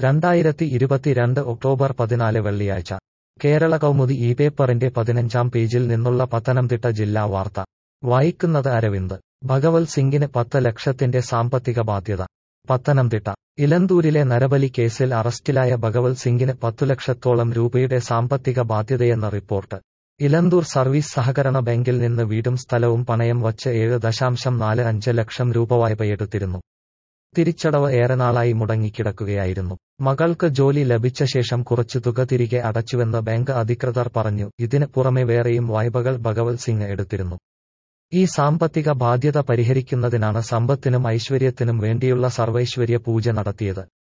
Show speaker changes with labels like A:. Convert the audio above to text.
A: രണ്ടായിരത്തി ഇരുപത്തിരണ്ട് ഒക്ടോബർ പതിനാല് വെള്ളിയാഴ്ച കേരള കൗമുദി ഈ പേപ്പറിന്റെ പതിനഞ്ചാം പേജിൽ നിന്നുള്ള പത്തനംതിട്ട ജില്ലാ വാർത്ത വായിക്കുന്നത് അരവിന്ദ് ഭഗവത് സിംഗിന് പത്ത് ലക്ഷത്തിന്റെ സാമ്പത്തിക ബാധ്യത പത്തനംതിട്ട ഇലന്തൂരിലെ നരബലി കേസിൽ അറസ്റ്റിലായ ഭഗവത് സിംഗിന് പത്തു ലക്ഷത്തോളം രൂപയുടെ സാമ്പത്തിക ബാധ്യതയെന്ന റിപ്പോർട്ട് ഇലന്തൂർ സർവീസ് സഹകരണ ബാങ്കിൽ നിന്ന് വീടും സ്ഥലവും പണയം വച്ച് ഏഴ് ദശാംശം നാല് അഞ്ച് ലക്ഷം രൂപ വായ്പയെടുത്തിരുന്നു തിരിച്ചടവ് ഏറെ നാളായി മുടങ്ങിക്കിടക്കുകയായിരുന്നു മകൾക്ക് ജോലി ലഭിച്ച ശേഷം കുറച്ചു തുക തിരികെ അടച്ചുവെന്ന് ബാങ്ക് അധികൃതർ പറഞ്ഞു ഇതിന് പുറമെ വേറെയും വായ്പകൾ ഭഗവത് സിംഗ് എടുത്തിരുന്നു ഈ സാമ്പത്തിക ബാധ്യത പരിഹരിക്കുന്നതിനാണ് സമ്പത്തിനും ഐശ്വര്യത്തിനും വേണ്ടിയുള്ള സർവൈശ്വര്യ പൂജ നടത്തിയത്